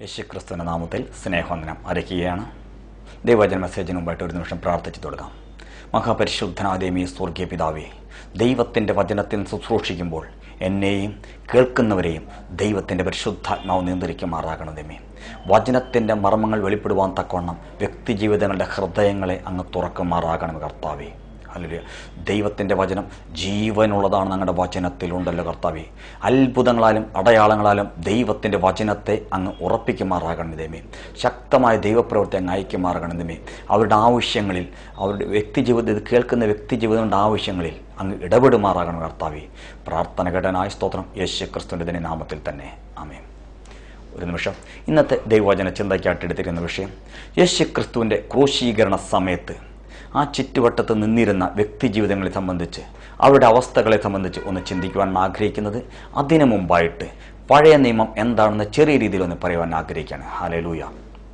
യേശുക്രിസ്തുവിന്റെ നാമത്തിൽ സ്നേഹവന്ദനം അറിയിക്കുകയാണ് ദൈവജന മെസ്സേജിന് മുമ്പായിട്ട് ഒരു നിമിഷം പ്രാർത്ഥിച്ചു തുടങ്ങാം മഹാപരിശുദ്ധനാദേമി സ്വർഗീയ പിതാവേ ദൈവത്തിന്റെ വചനത്തിൽ ശുശ്രൂഷിക്കുമ്പോൾ എന്നെയും കേൾക്കുന്നവരെയും ദൈവത്തിന്റെ പരിശുദ്ധാത്മാവ് നിയന്ത്രിക്കുമാറാകണമേ വചനത്തിന്റെ മർമ്മങ്ങൾ വെളിപ്പെടുവാൻ തക്കവണ്ണം വ്യക്തിജീവിതങ്ങളുടെ ഹൃദയങ്ങളെ അങ്ങ് തുറക്കുമാറാകണം കർത്താവേ അല്ലെ ദൈവത്തിൻ്റെ വചനം ജീവനുള്ളതാണ് ഞങ്ങളുടെ വചനത്തിലുണ്ടല്ലോ കർത്താവെ അത്ഭുതങ്ങളാലും അടയാളങ്ങളാലും ദൈവത്തിൻ്റെ വചനത്തെ അങ്ങ് ഉറപ്പിക്കുമാറാകണം ദൈവമേ ശക്തമായ ദൈവപ്രവൃത്തി അങ്ങ് അയക്കുമാറാകണം ദൈവമേ അവരുടെ ആവശ്യങ്ങളിൽ അവരുടെ വ്യക്തിജീവിത ഇത് കേൾക്കുന്ന വ്യക്തിജീവിതങ്ങളുടെ ആവശ്യങ്ങളിൽ അങ്ങ് ഇടപെടുമാറാകണം കർത്താവെ പ്രാർത്ഥനഘടനായ സ്തോത്രം യേശു ക്രിസ്തുവിൻ്റെ തന്നെ നാമത്തിൽ തന്നെ ആമേൻ ഒരു നിമിഷം ഇന്നത്തെ ദൈവവചന ചിന്തയ്ക്കായിട്ട് എടുത്തിരിക്കുന്ന വിഷയം യേശു ക്രിസ്തുവിൻ്റെ ക്രൂശീകരണ സമയത്ത് ആ ചുറ്റുവട്ടത്ത് നിന്നിരുന്ന വ്യക്തിജീവിതങ്ങളെ സംബന്ധിച്ച് അവരുടെ അവസ്ഥകളെ സംബന്ധിച്ച് ഒന്ന് ചിന്തിക്കുവാൻ ആഗ്രഹിക്കുന്നത് അതിനു മുമ്പായിട്ട് പഴയ നിയമം എന്താണെന്ന് ചെറിയ രീതിയിൽ ഒന്ന് പറയുവാൻ ആഗ്രഹിക്കുകയാണ് ഹാലലൂയ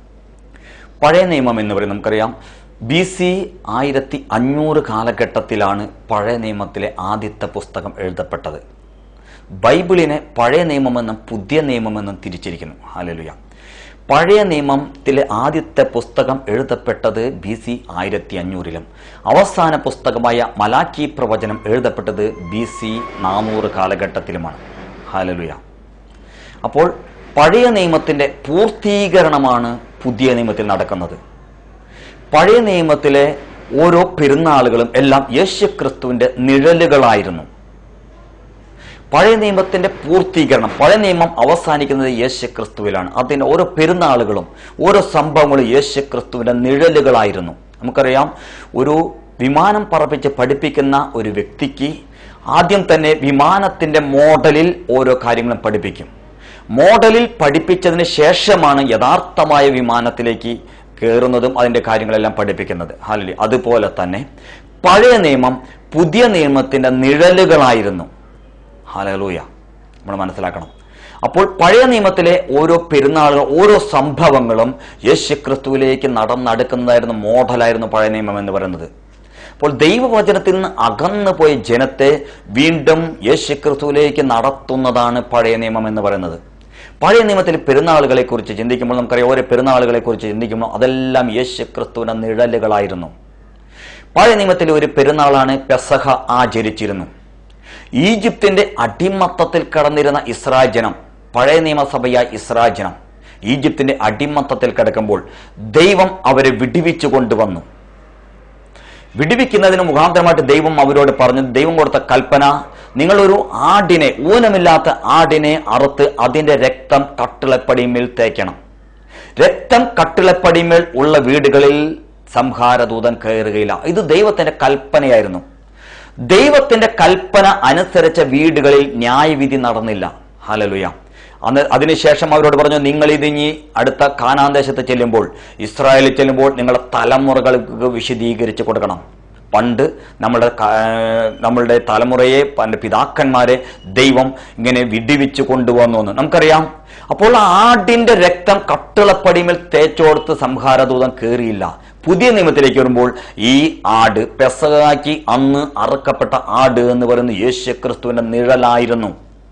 പഴയ നിയമം എന്ന് പറയുന്നത് നമുക്കറിയാം ബി സി ആയിരത്തി അഞ്ഞൂറ് കാലഘട്ടത്തിലാണ് പഴയ നിയമത്തിലെ ആദ്യത്തെ പുസ്തകം എഴുതപ്പെട്ടത് ബൈബിളിനെ പഴയ നിയമമെന്നും പുതിയ നിയമമെന്നും തിരിച്ചിരിക്കുന്നു ഹാലലുയ പഴയ നിയമത്തിലെ ആദ്യത്തെ പുസ്തകം എഴുതപ്പെട്ടത് ബി സി ആയിരത്തി അഞ്ഞൂറിലും അവസാന പുസ്തകമായ മലാക്കി പ്രവചനം എഴുതപ്പെട്ടത് ബി സി നാനൂറ് കാലഘട്ടത്തിലുമാണ് ഹാലലുയ അപ്പോൾ പഴയ നിയമത്തിന്റെ പൂർത്തീകരണമാണ് പുതിയ നിയമത്തിൽ നടക്കുന്നത് പഴയ നിയമത്തിലെ ഓരോ പെരുന്നാളുകളും എല്ലാം യേശുക്രിസ്തുവിന്റെ നിഴലുകളായിരുന്നു പഴയ നിയമത്തിന്റെ പൂർത്തീകരണം പഴയ നിയമം അവസാനിക്കുന്നത് യേശുക്രിസ്തുവിലാണ് അതിന് ഓരോ പെരുന്നാളുകളും ഓരോ സംഭവങ്ങളും യേശുക്രിസ്തുവിന്റെ നിഴലുകളായിരുന്നു നമുക്കറിയാം ഒരു വിമാനം പറപ്പിച്ച് പഠിപ്പിക്കുന്ന ഒരു വ്യക്തിക്ക് ആദ്യം തന്നെ വിമാനത്തിന്റെ മോഡലിൽ ഓരോ കാര്യങ്ങളും പഠിപ്പിക്കും മോഡലിൽ പഠിപ്പിച്ചതിന് ശേഷമാണ് യഥാർത്ഥമായ വിമാനത്തിലേക്ക് കയറുന്നതും അതിന്റെ കാര്യങ്ങളെല്ലാം പഠിപ്പിക്കുന്നത് ഹാലി അതുപോലെ തന്നെ പഴയ നിയമം പുതിയ നിയമത്തിന്റെ നിഴലുകളായിരുന്നു ഹാലലൂയ നമ്മൾ മനസ്സിലാക്കണം അപ്പോൾ പഴയ നിയമത്തിലെ ഓരോ പെരുന്നാളുകൾ ഓരോ സംഭവങ്ങളും യേശുക്രിസ്തുവിലേക്ക് നടന്നടുക്കുന്നതായിരുന്നു മോഡലായിരുന്നു പഴയ നിയമം എന്ന് പറയുന്നത് അപ്പോൾ ദൈവവചനത്തിൽ നിന്ന് അകന്നു പോയ ജനത്തെ വീണ്ടും യേശുക്രിസ്തുവിലേക്ക് നടത്തുന്നതാണ് പഴയ നിയമം എന്ന് പറയുന്നത് പഴയ നിയമത്തിൽ പെരുന്നാളുകളെ കുറിച്ച് ചിന്തിക്കുമ്പോൾ നമുക്കറിയാം ഓരോ പെരുന്നാളുകളെ കുറിച്ച് ചിന്തിക്കുമ്പോൾ അതെല്ലാം യേശുക്രിസ്തുവിന്റെ നിഴലുകളായിരുന്നു പഴയ നിയമത്തിലെ ഒരു പെരുന്നാളാണ് പെസഹ ആചരിച്ചിരുന്നു ഈജിപ്തിന്റെ അടിമത്തത്തിൽ കടന്നിരുന്ന ഇസ്രായേൽ ജനം പഴയ നിയമസഭയായ ഇസ്രായേൽ ജനം ഈജിപ്തിന്റെ അടിമത്തത്തിൽ കിടക്കുമ്പോൾ ദൈവം അവരെ വിടിവിച്ചു കൊണ്ടുവന്നു വിടിവിക്കുന്നതിന് മുഖാന്തരമായിട്ട് ദൈവം അവരോട് പറഞ്ഞു ദൈവം കൊടുത്ത കൽപ്പന നിങ്ങളൊരു ആടിനെ ഊനമില്ലാത്ത ആടിനെ അറുത്ത് അതിന്റെ രക്തം കട്ടിളപ്പടിമേൽ തേക്കണം രക്തം കട്ടിളപ്പടിമേൽ ഉള്ള വീടുകളിൽ സംഹാരദൂതൻ കയറുകയില്ല ഇത് ദൈവത്തിന്റെ കൽപ്പനയായിരുന്നു ദൈവത്തിന്റെ കൽപ്പന അനുസരിച്ച വീടുകളിൽ ന്യായവിധി നടന്നില്ല ഹലലുയ അന്ന് അതിനുശേഷം അവരോട് പറഞ്ഞു നിങ്ങൾ ഇതിഞ്ഞി അടുത്ത കാനാന്തേശത്ത് ചെല്ലുമ്പോൾ ഇസ്രായേലിൽ ചെല്ലുമ്പോൾ നിങ്ങളുടെ തലമുറകൾക്ക് വിശദീകരിച്ച് കൊടുക്കണം പണ്ട് നമ്മുടെ നമ്മളുടെ തലമുറയെ പണ്ട് പിതാക്കന്മാരെ ദൈവം ഇങ്ങനെ വിടിവിച്ചു കൊണ്ടുവന്നു എന്ന് നമുക്കറിയാം അപ്പോൾ ആടിന്റെ രക്തം കട്ടിളപ്പടിമേൽ തേച്ചോടുത്ത് സംഹാരദൂതം കയറിയില്ല പുതിയ നിയമത്തിലേക്ക് വരുമ്പോൾ ഈ ആട് പെസകാക്കി അന്ന് അറക്കപ്പെട്ട ആട് എന്ന് പറയുന്നത് യേശുക്രിസ്തുവിന്റെ നിഴലായിരുന്നു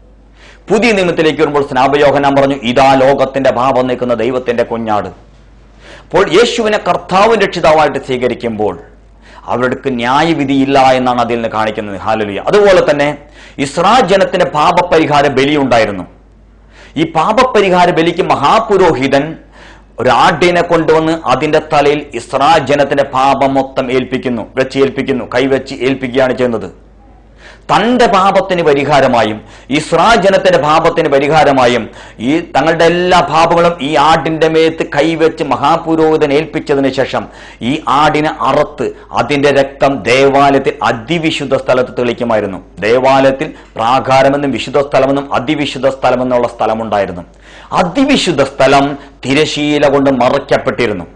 പുതിയ നിയമത്തിലേക്ക് വരുമ്പോൾ സ്നാപയോഹനാൻ പറഞ്ഞു ഇതാ ലോകത്തിന്റെ ഭാവം നിൽക്കുന്ന ദൈവത്തിന്റെ കുഞ്ഞാട് അപ്പോൾ യേശുവിനെ കർത്താവും രക്ഷിതാവായിട്ട് സ്വീകരിക്കുമ്പോൾ അവർക്ക് ന്യായവിധിയില്ല എന്നാണ് അതിൽ നിന്ന് കാണിക്കുന്നത് ഹാലലിയ അതുപോലെ തന്നെ ഇസ്രാ ജനത്തിന്റെ പാപപരിഹാര ബലി ഉണ്ടായിരുന്നു ഈ പാപപരിഹാര ബലിക്ക് മഹാപുരോഹിതൻ ഒരാടിനെ കൊണ്ടുവന്ന് അതിന്റെ തലയിൽ ഇസ്രാ ജനത്തിന്റെ പാപം മൊത്തം ഏൽപ്പിക്കുന്നു വെച്ച് ഏൽപ്പിക്കുന്നു കൈവച്ച് ഏൽപ്പിക്കുകയാണ് ചെയ്യുന്നത് തന്റെ പാപത്തിന് പരിഹാരമായും ഇസ്രാ ജനത്തിന്റെ പാപത്തിന് പരിഹാരമായും ഈ തങ്ങളുടെ എല്ലാ പാപങ്ങളും ഈ ആടിന്റെ മേത്ത് കൈവച്ച് മഹാപുരോഹിതൻ ഏൽപ്പിച്ചതിന് ശേഷം ഈ ആടിനെ അറുത്ത് അതിന്റെ രക്തം ദേവാലയത്തിൽ അതിവിശുദ്ധ സ്ഥലത്ത് തെളിക്കുമായിരുന്നു ദേവാലയത്തിൽ പ്രാകാരമെന്നും വിശുദ്ധ സ്ഥലമെന്നും അതിവിശുദ്ധ സ്ഥലമെന്നുള്ള സ്ഥലമുണ്ടായിരുന്നു അതിവിശുദ്ധ സ്ഥലം തിരശീല കൊണ്ട് മറയ്ക്കപ്പെട്ടിരുന്നു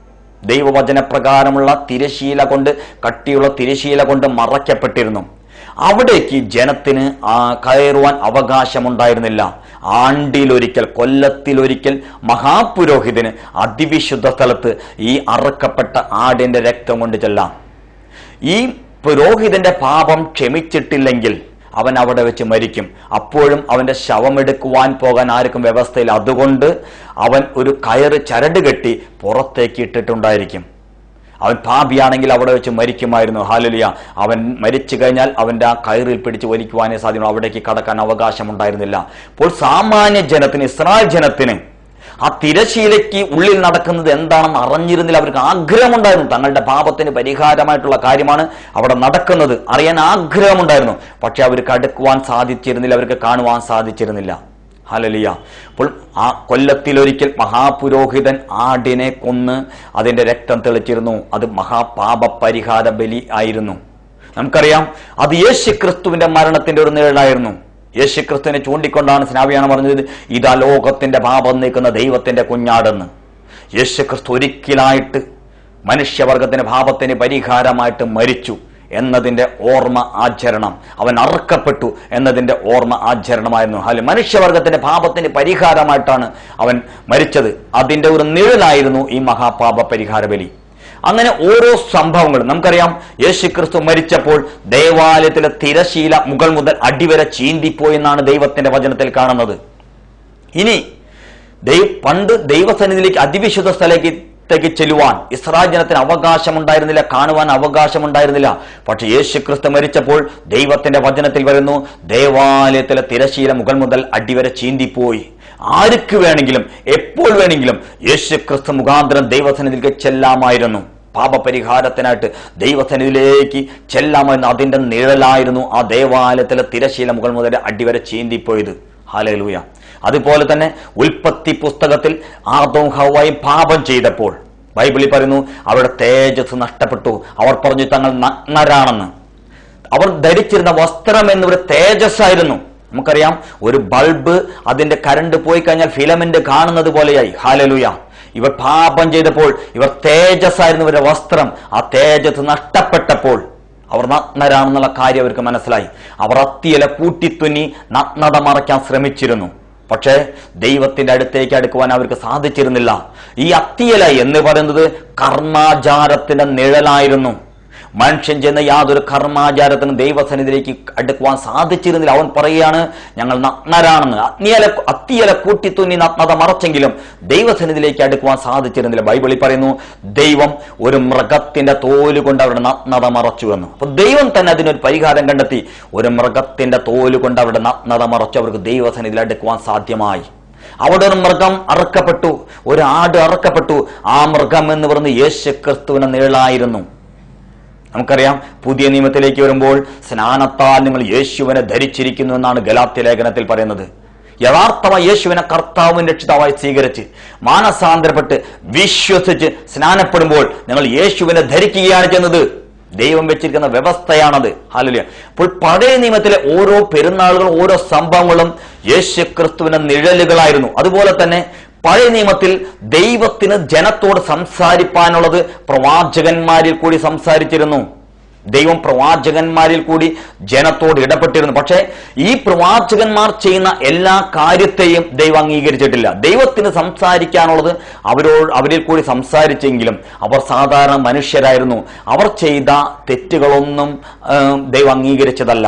ദൈവവചനപ്രകാരമുള്ള തിരശീല കൊണ്ട് കട്ടിയുള്ള തിരശീല കൊണ്ട് മറയ്ക്കപ്പെട്ടിരുന്നു അവിടേക്ക് ജനത്തിന് ആ കയറുവാൻ അവകാശമുണ്ടായിരുന്നില്ല ആണ്ടിലൊരിക്കൽ കൊല്ലത്തിലൊരിക്കൽ മഹാപുരോഹിതന് അതിവിശുദ്ധ സ്ഥലത്ത് ഈ അറക്കപ്പെട്ട ആടിന്റെ രക്തം കൊണ്ട് ചെല്ലാം ഈ പുരോഹിതന്റെ പാപം ക്ഷമിച്ചിട്ടില്ലെങ്കിൽ അവൻ അവിടെ വെച്ച് മരിക്കും അപ്പോഴും അവന്റെ ശവമെടുക്കുവാൻ പോകാൻ ആർക്കും വ്യവസ്ഥയില്ല അതുകൊണ്ട് അവൻ ഒരു കയറ് ചരട് കെട്ടി പുറത്തേക്ക് ഇട്ടിട്ടുണ്ടായിരിക്കും അവൻ പാപിയാണെങ്കിൽ അവിടെ വെച്ച് മരിക്കുമായിരുന്നു ഹാലലിയ അവൻ മരിച്ചു കഴിഞ്ഞാൽ അവന്റെ ആ കയറിൽ പിടിച്ച് വലിക്കുവാനേ സാധ്യമുള്ളൂ അവിടേക്ക് കടക്കാൻ അവകാശമുണ്ടായിരുന്നില്ല അപ്പോൾ സാമാന്യ ജനത്തിന് ഇസ്രായേൽ ജനത്തിന് ആ തിരശീലയ്ക്ക് ഉള്ളിൽ നടക്കുന്നത് എന്താണെന്ന് അറിഞ്ഞിരുന്നില്ല അവർക്ക് ആഗ്രഹമുണ്ടായിരുന്നു തങ്ങളുടെ പാപത്തിന് പരിഹാരമായിട്ടുള്ള കാര്യമാണ് അവിടെ നടക്കുന്നത് അറിയാൻ ആഗ്രഹമുണ്ടായിരുന്നു പക്ഷെ അവർക്ക് അടുക്കുവാൻ സാധിച്ചിരുന്നില്ല അവർക്ക് കാണുവാൻ സാധിച്ചിരുന്നില്ല ഹലലിയ അപ്പോൾ ആ കൊല്ലത്തിലൊരിക്കൽ മഹാപുരോഹിതൻ ആടിനെ കൊന്ന് അതിന്റെ രക്തം തെളിച്ചിരുന്നു അത് മഹാപാപ പരിഹാര ബലി ആയിരുന്നു നമുക്കറിയാം അത് യേശു ക്രിസ്തുവിന്റെ മരണത്തിന്റെ ഒരു നിഴലായിരുന്നു യേശു ക്രിസ്തുവിനെ ചൂണ്ടിക്കൊണ്ടാണ് സ്നാവിയാണ് പറഞ്ഞത് ഇതാ ലോകത്തിന്റെ പാപം നീക്കുന്ന ദൈവത്തിന്റെ കുഞ്ഞാടെന്ന് യേശു ക്രിസ്തു ഒരിക്കലായിട്ട് മനുഷ്യവർഗത്തിന്റെ പാപത്തിന് പരിഹാരമായിട്ട് മരിച്ചു എന്നതിന്റെ ഓർമ്മ ആചരണം അവൻ അറുക്കപ്പെട്ടു എന്നതിന്റെ ഓർമ്മ ആചരണമായിരുന്നു അല്ലെ മനുഷ്യവർഗത്തിന്റെ പാപത്തിന് പരിഹാരമായിട്ടാണ് അവൻ മരിച്ചത് അതിന്റെ ഒരു നിഴലായിരുന്നു ഈ മഹാപാപ പരിഹാര ബലി അങ്ങനെ ഓരോ സംഭവങ്ങളും നമുക്കറിയാം യേശു ക്രിസ്തു മരിച്ചപ്പോൾ ദേവാലയത്തിലെ തിരശീല മുകൾ മുതൽ അടിവരെ ചീന്തിപ്പോയി എന്നാണ് ദൈവത്തിന്റെ വചനത്തിൽ കാണുന്നത് ഇനി ദൈവ പണ്ട് ദൈവസന്നിധിയിലേക്ക് അതിവിശുദ്ധ സ്ഥലത്തേക്ക് ത്തേക്ക് ചെല്ലുവാൻ ഇസ്രായേൽ ജനത്തിന് അവകാശമുണ്ടായിരുന്നില്ല കാണുവാൻ അവകാശമുണ്ടായിരുന്നില്ല പക്ഷെ യേശു ക്രിസ്തു മരിച്ചപ്പോൾ ദൈവത്തിന്റെ വചനത്തിൽ വരുന്നു ദേവാലയത്തിലെ തിരശീല മുകൾ മുതൽ അടിവരെ ചീന്തിപ്പോയി ആർക്ക് വേണമെങ്കിലും എപ്പോൾ വേണമെങ്കിലും യേശു ക്രിസ്തു മുഖാന്തരം ദൈവസന്നിധിയിലേക്ക് ചെല്ലാമായിരുന്നു പാപപരിഹാരത്തിനായിട്ട് ദൈവസന്നിധിയിലേക്ക് ചെല്ലാമായിരുന്നു അതിന്റെ നിഴലായിരുന്നു ആ ദേവാലയത്തിലെ തിരശീല മുകൾ മുതൽ അടിവരെ ചീന്തിപ്പോയത് ഹാലലൂയ അതുപോലെ തന്നെ ഉൽപ്പത്തി പുസ്തകത്തിൽ ആദവും ഹവായും പാപം ചെയ്തപ്പോൾ ബൈബിളിൽ പറയുന്നു അവരുടെ തേജസ് നഷ്ടപ്പെട്ടു അവർ പറഞ്ഞു തങ്ങൾ നഗ്നരാണെന്ന് അവർ ധരിച്ചിരുന്ന വസ്ത്രം എന്നൊരു തേജസ്സായിരുന്നു നമുക്കറിയാം ഒരു ബൾബ് അതിന്റെ കരണ്ട് പോയി കഴിഞ്ഞാൽ ഫിലമെന്റ് കാണുന്നത് പോലെയായി ഹാലലൂയ ഇവർ പാപം ചെയ്തപ്പോൾ ഇവർ തേജസ്സായിരുന്നു ഇവരുടെ വസ്ത്രം ആ തേജസ് നഷ്ടപ്പെട്ടപ്പോൾ അവർ നഗ്നരാണെന്നുള്ള കാര്യം അവർക്ക് മനസ്സിലായി അവർ അത്തിയില കൂട്ടിത്തുന്നി നഗ്നത മറയ്ക്കാൻ ശ്രമിച്ചിരുന്നു പക്ഷേ ദൈവത്തിന്റെ അടുത്തേക്ക് അടുക്കുവാൻ അവർക്ക് സാധിച്ചിരുന്നില്ല ഈ അത്തിയല എന്ന് പറയുന്നത് കർമാചാരത്തിന്റെ നിഴലായിരുന്നു മനുഷ്യൻ ചെന്ന് യാതൊരു കർമാചാരത്തിനും ദൈവസന്നിധിയിലേക്ക് അടുക്കുവാൻ സാധിച്ചിരുന്നില്ല അവൻ പറയുകയാണ് ഞങ്ങൾ നഗ്നരാണെന്ന് അഗ്നിയല അത്തിയല കൂട്ടിത്തുന്നി നഗ്നത മറച്ചെങ്കിലും ദൈവസന്നിധിയിലേക്ക് അടുക്കുവാൻ സാധിച്ചിരുന്നില്ല ബൈബിളിൽ പറയുന്നു ദൈവം ഒരു മൃഗത്തിന്റെ തോല് കൊണ്ട് അവരുടെ നഗ്നത മറച്ചു എന്ന് അപ്പൊ ദൈവം തന്നെ അതിനൊരു പരിഹാരം കണ്ടെത്തി ഒരു മൃഗത്തിന്റെ തോല് കൊണ്ട് അവരുടെ നഗ്നത മറച്ചു അവർക്ക് ദൈവസന്നിധിയിൽ അടുക്കുവാൻ സാധ്യമായി അവിടെ ഒരു മൃഗം അറുക്കപ്പെട്ടു ഒരു ആട് അറുക്കപ്പെട്ടു ആ മൃഗം എന്ന് പറയുന്നത് യേശു ക്രിസ്തുവിനെ നിഴലായിരുന്നു നമുക്കറിയാം പുതിയ നിയമത്തിലേക്ക് വരുമ്പോൾ സ്നാനത്താൽ നിങ്ങൾ യേശുവിനെ ധരിച്ചിരിക്കുന്നു എന്നാണ് ഗലാത്യ ലേഖനത്തിൽ പറയുന്നത് യഥാർത്ഥമായി യേശുവിനെ കർത്താവും രക്ഷിതാവായി സ്വീകരിച്ച് മാനസാന്തരപ്പെട്ട് വിശ്വസിച്ച് സ്നാനപ്പെടുമ്പോൾ നിങ്ങൾ യേശുവിനെ ധരിക്കുകയാണ് ചെയ്യുന്നത് ദൈവം വെച്ചിരിക്കുന്ന വ്യവസ്ഥയാണത് ഹാലലിയ അപ്പോൾ പഴയ നിയമത്തിലെ ഓരോ പെരുന്നാളുകളും ഓരോ സംഭവങ്ങളും യേശു ക്രിസ്തുവിന്റെ നിഴലുകളായിരുന്നു അതുപോലെ തന്നെ പഴയ നിയമത്തിൽ ദൈവത്തിന് ജനത്തോട് സംസാരിപ്പാനുള്ളത് പ്രവാചകന്മാരിൽ കൂടി സംസാരിച്ചിരുന്നു ദൈവം പ്രവാചകന്മാരിൽ കൂടി ജനത്തോട് ഇടപെട്ടിരുന്നു പക്ഷേ ഈ പ്രവാചകന്മാർ ചെയ്യുന്ന എല്ലാ കാര്യത്തെയും ദൈവം അംഗീകരിച്ചിട്ടില്ല ദൈവത്തിന് സംസാരിക്കാനുള്ളത് അവരോട് അവരിൽ കൂടി സംസാരിച്ചെങ്കിലും അവർ സാധാരണ മനുഷ്യരായിരുന്നു അവർ ചെയ്ത തെറ്റുകളൊന്നും ആ, ദൈവം അംഗീകരിച്ചതല്ല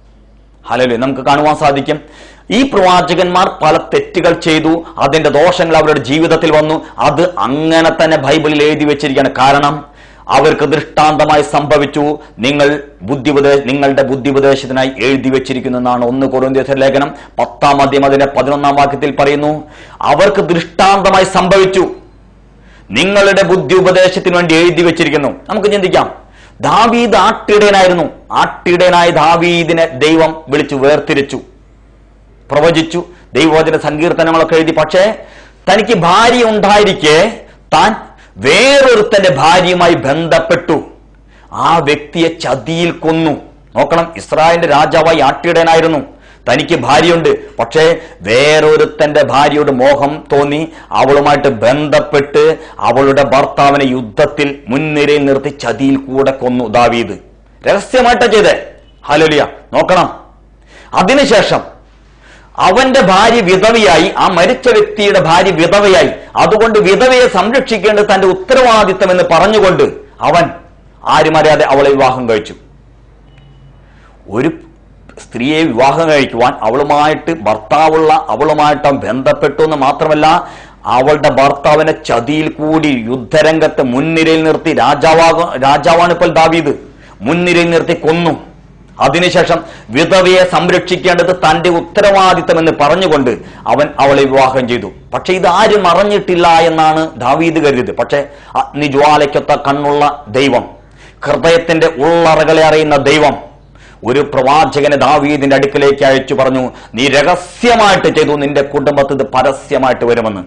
ഹലോ നമുക്ക് കാണുവാൻ സാധിക്കും ഈ പ്രവാചകന്മാർ പല തെറ്റുകൾ ചെയ്തു അതിന്റെ ദോഷങ്ങൾ അവരുടെ ജീവിതത്തിൽ വന്നു അത് അങ്ങനെ തന്നെ ബൈബിളിൽ എഴുതി വെച്ചിരിക്കുകയാണ് കാരണം അവർക്ക് ദൃഷ്ടാന്തമായി സംഭവിച്ചു നിങ്ങൾ ബുദ്ധിപദേ നിങ്ങളുടെ ബുദ്ധിപദേശത്തിനായി എഴുതി വെച്ചിരിക്കുന്നു എന്നാണ് ഒന്ന് കൊറിന്ത്യസ ലേഖനം പത്താം അധ്യം അതിന്റെ പതിനൊന്നാം വാക്യത്തിൽ പറയുന്നു അവർക്ക് ദൃഷ്ടാന്തമായി സംഭവിച്ചു നിങ്ങളുടെ ബുദ്ധി ഉപദേശത്തിന് വേണ്ടി എഴുതി വെച്ചിരിക്കുന്നു നമുക്ക് ചിന്തിക്കാം ദാവീദ് ആട്ടിടയനായിരുന്നു ആട്ടിടയനായ ദാവീദിനെ ദൈവം വിളിച്ചു വേർതിരിച്ചു പ്രവചിച്ചു ദൈവവചന സങ്കീർത്തനങ്ങളൊക്കെ എഴുതി പക്ഷേ തനിക്ക് ഭാര്യ ഉണ്ടായിരിക്കെ താൻ വേറൊരുത്തന്റെ ഭാര്യയുമായി ബന്ധപ്പെട്ടു ആ വ്യക്തിയെ ചതിയിൽ കൊന്നു നോക്കണം ഇസ്രായേലിന്റെ രാജാവായി ആട്ടിടയനായിരുന്നു തനിക്ക് ഭാര്യയുണ്ട് പക്ഷേ വേറൊരുത്തന്റെ ഭാര്യയോട് മോഹം തോന്നി അവളുമായിട്ട് ബന്ധപ്പെട്ട് അവളുടെ ഭർത്താവിനെ യുദ്ധത്തിൽ മുൻനിരയിൽ നിർത്തി ചതിയിൽ കൂടെ കൊന്നു ദാവീദ് രഹസ്യമായിട്ടാ ചെയ്തേ ഹലോലിയ നോക്കണം അതിനുശേഷം അവന്റെ ഭാര്യ വിധവയായി ആ മരിച്ച വ്യക്തിയുടെ ഭാര്യ വിധവയായി അതുകൊണ്ട് വിധവയെ സംരക്ഷിക്കേണ്ടത് തന്റെ ഉത്തരവാദിത്തം എന്ന് പറഞ്ഞുകൊണ്ട് അവൻ ആരും അറിയാതെ അവളെ വിവാഹം കഴിച്ചു ഒരു സ്ത്രീയെ വിവാഹം കഴിക്കുവാൻ അവളുമായിട്ട് ഭർത്താവുള്ള അവളുമായിട്ട് അവൻ ബന്ധപ്പെട്ടു എന്ന് മാത്രമല്ല അവളുടെ ഭർത്താവിനെ ചതിയിൽ കൂടി യുദ്ധരംഗത്ത് മുൻനിരയിൽ നിർത്തി രാജാവാക രാജാവാണ് ഇപ്പോൾ ദാവീദ് മുൻനിരയിൽ നിർത്തി കൊന്നു അതിനുശേഷം വിധവയെ സംരക്ഷിക്കേണ്ടത് തന്റെ ഉത്തരവാദിത്തം എന്ന് പറഞ്ഞുകൊണ്ട് അവൻ അവളെ വിവാഹം ചെയ്തു പക്ഷെ ഇത് ആരും അറിഞ്ഞിട്ടില്ല എന്നാണ് ദാവീദ് കരുതിയത് പക്ഷെ അഗ്നിജ്വാലയ്ക്കൊത്ത കണ്ണുള്ള ദൈവം ഹൃദയത്തിന്റെ ഉള്ളറകളെ അറിയുന്ന ദൈവം ഒരു പ്രവാചകനെ ദാവീദിന്റെ അടുക്കലേക്ക് അയച്ചു പറഞ്ഞു നീ രഹസ്യമായിട്ട് ചെയ്തു നിന്റെ കുടുംബത്തിൽ ഇത് പരസ്യമായിട്ട് വരുമെന്ന്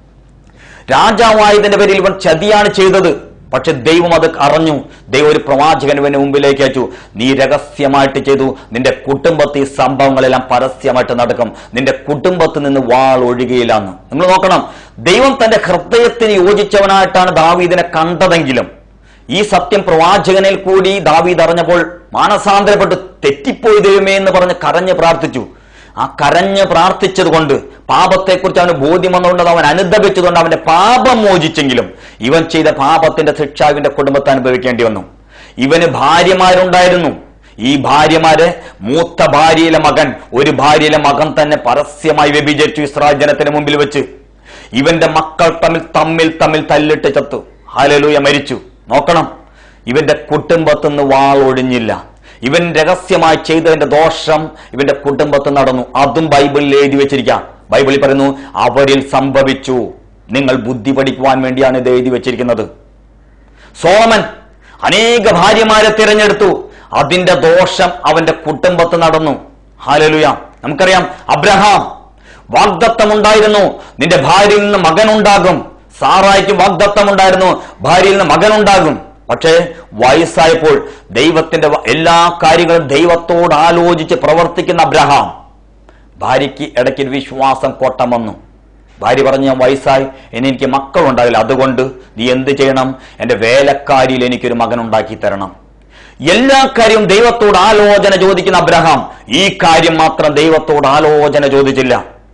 രാജാവായതിന്റെ പേരിൽ ഇവൻ ചതിയാണ് ചെയ്തത് പക്ഷെ ദൈവം അത് അറിഞ്ഞു ദൈവം ഒരു പ്രവാചകൻ ഇവന് മുമ്പിലേക്ക് അയച്ചു നീ രഹസ്യമായിട്ട് ചെയ്തു നിന്റെ കുടുംബത്തിൽ ഈ സംഭവങ്ങളെല്ലാം പരസ്യമായിട്ട് നടക്കും നിന്റെ കുടുംബത്തിൽ നിന്ന് വാൾ ഒഴുകയില്ലെന്ന് നിങ്ങൾ നോക്കണം ദൈവം തന്റെ ഹൃദയത്തിന് യോജിച്ചവനായിട്ടാണ് ദാവീദിനെ കണ്ടതെങ്കിലും ഈ സത്യം പ്രവാചകനിൽ കൂടി ദാവീദ് അറിഞ്ഞപ്പോൾ മാനസാന്തരപ്പെട്ട് തെറ്റിപ്പോയി ദൈവമേ എന്ന് പറഞ്ഞ് കരഞ്ഞ് പ്രാർത്ഥിച്ചു ആ കരഞ്ഞ് പ്രാർത്ഥിച്ചത് കൊണ്ട് പാപത്തെക്കുറിച്ച് അവന് ബോധ്യം വന്നുകൊണ്ട് അവൻ അനുദപിച്ചതുകൊണ്ട് അവന്റെ പാപം മോചിച്ചെങ്കിലും ഇവൻ ചെയ്ത പാപത്തിന്റെ ശിക്ഷ ഇവന്റെ കുടുംബത്തെ അനുഭവിക്കേണ്ടി വന്നു ഇവന് ഭാര്യമാരുണ്ടായിരുന്നു ഈ ഭാര്യമാര് മൂത്ത ഭാര്യയിലെ മകൻ ഒരു ഭാര്യയിലെ മകൻ തന്നെ പരസ്യമായി വ്യഭിചരിച്ചു ഇസ്രായേൽ ജനത്തിന് മുമ്പിൽ വെച്ച് ഇവന്റെ മക്കൾ തമ്മിൽ തമ്മിൽ തമ്മിൽ തല്ലിട്ട് ചത്തു ഹാലലൂയ മരിച്ചു നോക്കണം ഇവന്റെ കുടുംബത്തുനിന്ന് വാൾ ഒഴിഞ്ഞില്ല ഇവൻ രഹസ്യമായി ചെയ്തതിന്റെ ദോഷം ഇവന്റെ കുടുംബത്തിൽ നടന്നു അതും ബൈബിളിൽ എഴുതി വെച്ചിരിക്കാം ബൈബിളിൽ പറയുന്നു അവരിൽ സംഭവിച്ചു നിങ്ങൾ ബുദ്ധി പഠിക്കുവാൻ വേണ്ടിയാണ് ഇത് എഴുതി വെച്ചിരിക്കുന്നത് സോളമൻ അനേക ഭാര്യമാരെ തിരഞ്ഞെടുത്തു അതിന്റെ ദോഷം അവന്റെ കുടുംബത്ത് നടന്നു ഹാലലുയ നമുക്കറിയാം അബ്രഹാം വാഗ്ദത്തമുണ്ടായിരുന്നു നിന്റെ ഭാര്യയിൽ നിന്ന് മകനുണ്ടാകും സാറായിക്ക് വാഗ്ദത്തമുണ്ടായിരുന്നു ഭാര്യയിൽ നിന്ന് മകനുണ്ടാകും പക്ഷേ വയസ്സായപ്പോൾ ദൈവത്തിന്റെ വ- എല്ലാ കാര്യങ്ങളും ദൈവത്തോട് ആലോചിച്ച് പ്രവർത്തിക്കുന്ന അബ്രഹാം ഭാര്യയ്ക്ക് ഇടയ്ക്ക് ഒരു വിശ്വാസം കോട്ടം വന്നു ഭാര്യ പറഞ്ഞു ഞാൻ വയസ്സായി ഇനി എനിക്ക് മക്കളുണ്ടാകില്ല അതുകൊണ്ട് നീ എന്ത് ചെയ്യണം എന്റെ വേലക്കാരിയിൽ എനിക്കൊരു മകൻ ഉണ്ടാക്കി തരണം എല്ലാ കാര്യവും ദൈവത്തോട് ആലോചന ചോദിക്കുന്ന അബ്രഹാം ഈ കാര്യം മാത്രം ദൈവത്തോട് ആലോചന ചോദിച്ചില്ല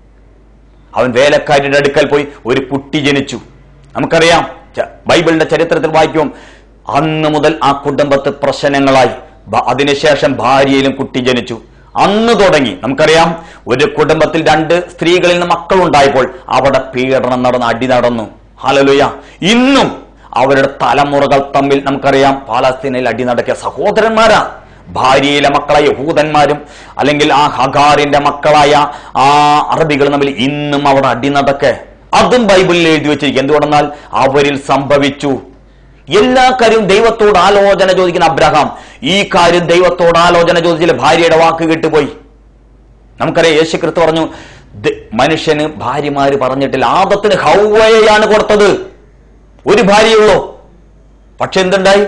അവൻ വേലക്കാരിയുടെ അടുക്കൽ പോയി ഒരു കുട്ടി ജനിച്ചു നമുക്കറിയാം ച- ബൈബിളിന്റെ ചരിത്രത്തിൽ വായിക്കും അന്ന് മുതൽ ആ കുടുംബത്ത് പ്രശ്നങ്ങളായി ബ- അതിനുശേഷം ഭാര്യയിലും കുട്ടി ജനിച്ചു അന്ന് തുടങ്ങി നമുക്കറിയാം ഒരു കുടുംബത്തിൽ രണ്ട് സ്ത്രീകളിൽ നിന്ന് മക്കളുണ്ടായപ്പോൾ അവിടെ പീഡനം നടന്നു അടി നടന്നു ഹലലുയ ഇന്നും അവരുടെ തലമുറകൾ തമ്മിൽ നമുക്കറിയാം പാലസ്തീനയിൽ അടി നടക്കിയ സഹോദരന്മാരാ ഭാര്യയിലെ മക്കളായ യഹൂദന്മാരും അല്ലെങ്കിൽ ആ ഹഗാറിന്റെ മക്കളായ ആ അറബികൾ തമ്മിൽ ഇന്നും അവിടെ അടി നടക്കെ അതും ബൈബിളിൽ എഴുതി വെച്ചിരിക്കും എന്തുകൊണ്ടെന്നാൽ അവരിൽ സംഭവിച്ചു എല്ലാ കാര്യവും ദൈവത്തോട് ആലോചന ചോദിക്കുന്ന അബ്രഹാം ഈ കാര്യം ദൈവത്തോട് ആലോചന ചോദിച്ചില്ല ഭാര്യയുടെ വാക്ക് കിട്ടുപോയി നമുക്കറിയാം യേശു ക്രിസ്തു പറഞ്ഞു "ദ- മനുഷ്യന് ഭാര്യമാര് പറഞ്ഞിട്ടില്ല ആദത്തിന് ഹൗവയാണ് കൊടുത്തത് ഒരു ഭാര്യയുള്ളൂ പക്ഷെ എന്തുണ്ടായി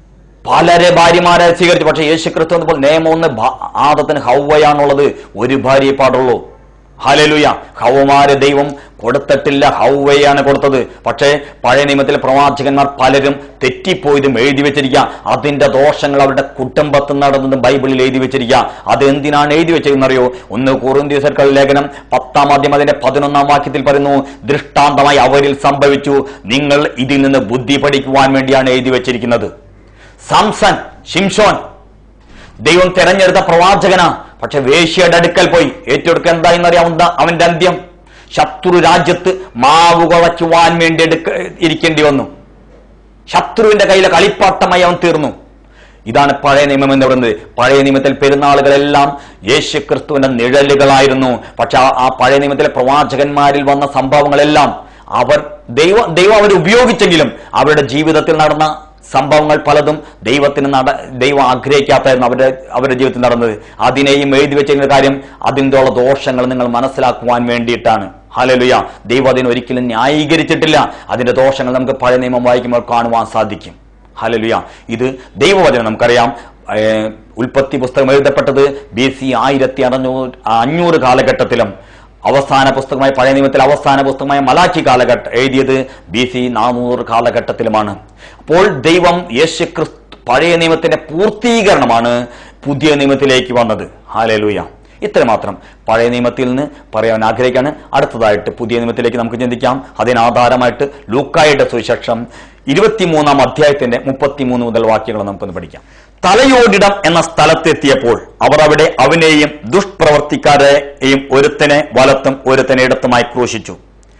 പലരെ ഭാര്യമാരെ സ്വീകരിച്ചു പക്ഷെ യേശു ക്രിസ്തു എന്നപ്പോൾ നിയമം ഒന്ന് ഭ- ആദത്തിന് ഹൗവയാണുള്ളത് ഒരു ഭാര്യയെ പാടുള്ളൂ ഹലലുയ ഹൗവമാരെ ദൈവം കൊടുത്തിട്ടില്ല ഹൗവയാണ് കൊടുത്തത് പക്ഷേ പഴയ നിയമത്തിലെ പ്രവാചകന്മാർ പലരും തെറ്റിപ്പോയതും എഴുതി വെച്ചിരിക്കുക അതിന്റെ ദോഷങ്ങൾ അവരുടെ കുടുംബത്തിൽ നടന്നതും ബൈബിളിൽ എഴുതി വെച്ചിരിക്കുക അത് എന്തിനാണ് എഴുതി വെച്ചതെന്നറിയോ ഒന്ന് കുറുന്തീസർക്കൾ ലേഖനം പത്താം ആദ്യം അതിന്റെ പതിനൊന്നാം വാക്യത്തിൽ പറയുന്നു ദൃഷ്ടാന്തമായി അവരിൽ സംഭവിച്ചു നിങ്ങൾ ഇതിൽ നിന്ന് ബുദ്ധി പഠിക്കുവാൻ വേണ്ടിയാണ് എഴുതി വെച്ചിരിക്കുന്നത് സംസൻ ഷിംഷോൻ ദൈവം തെരഞ്ഞെടുത്ത പ്രവാചകനാ പക്ഷെ വേശ്യയുടെ അടുക്കൽ പോയി ഏറ്റെടുക്കുക എന്തായെന്നറിയാം എന്താ അവന്റെ അന്ത്യം ശത്രു രാജ്യത്ത് മാവ് കുഴയ്ക്കുവാൻ വേണ്ടി എടുക്ക ഇരിക്കേണ്ടി വന്നു ശത്രുവിന്റെ കയ്യിലെ കളിപ്പാട്ടമായി അവൻ തീർന്നു ഇതാണ് പഴയ നിയമം എന്ന് പറയുന്നത് പഴയ നിയമത്തിൽ പെരുന്നാളുകളെല്ലാം യേശു ക്രിസ്തുവിന്റെ നിഴലുകളായിരുന്നു പക്ഷെ ആ- ആ പഴയ നിയമത്തിലെ പ്രവാചകന്മാരിൽ വന്ന സംഭവങ്ങളെല്ലാം അവർ ദൈവ ദൈവം അവർ ഉപയോഗിച്ചെങ്കിലും അവരുടെ ജീവിതത്തിൽ നടന്ന സംഭവങ്ങൾ പലതും ദൈവത്തിന് നട ദൈവം ആഗ്രഹിക്കാത്തായിരുന്നു അവരുടെ അവരുടെ ജീവിതത്തിൽ നടന്നത് അതിനെയും എഴുതി വെച്ചിരുന്ന കാര്യം അതിൻ്റെ ഉള്ള ദോഷങ്ങൾ നിങ്ങൾ മനസ്സിലാക്കുവാൻ വേണ്ടിയിട്ടാണ് ഹലലുയ ദൈവം അതിനെ ഒരിക്കലും ന്യായീകരിച്ചിട്ടില്ല അതിന്റെ ദോഷങ്ങൾ നമുക്ക് പഴയ നിയമം വായിക്കുമ്പോൾ കാണുവാൻ സാധിക്കും ഹലലുയ ഇത് ദൈവവചനം നമുക്കറിയാം ഏഹ്, ഉൽപ്പത്തി പുസ്തകം എഴുതപ്പെട്ടത് ബി സി ആയിരത്തി അറുന്നൂറ് അഞ്ഞൂറ് കാലഘട്ടത്തിലും അവസാന പുസ്തകമായ പഴയ നിയമത്തിൽ അവസാന പുസ്തകമായ മലാച്ചി കാലഘട്ട എഴുതിയത് ബി സി നാനൂറ് കാലഘട്ടത്തിലുമാണ് അപ്പോൾ ദൈവം യേശു ക്രിസ്തു പഴയ നിയമത്തിന്റെ പൂർത്തീകരണമാണ് പുതിയ നിയമത്തിലേക്ക് വന്നത് ഹാലലൂയ ഇത്ര മാത്രം പഴയ നിയമത്തിൽ നിന്ന് പറയാൻ ആഗ്രഹിക്കാണ് അടുത്തതായിട്ട് പുതിയ നിയമത്തിലേക്ക് നമുക്ക് ചിന്തിക്കാം അതിനാധാരമായിട്ട് ലൂക്കായുടെ സുവിശേഷം ഇരുപത്തിമൂന്നാം അധ്യായത്തിന്റെ മുപ്പത്തിമൂന്ന് മുതൽ വാക്യങ്ങൾ നമുക്കൊന്ന് പഠിക്കാം തലയോടിടം എന്ന സ്ഥലത്തെത്തിയപ്പോൾ അവർ അവിടെ അവനെയും ദുഷ്പ്രവർത്തിക്കാരെയും ഒരുത്തനെ വലത്തും ഒരുത്തനെ ഇടത്തുമായി ക്രൂശിച്ചു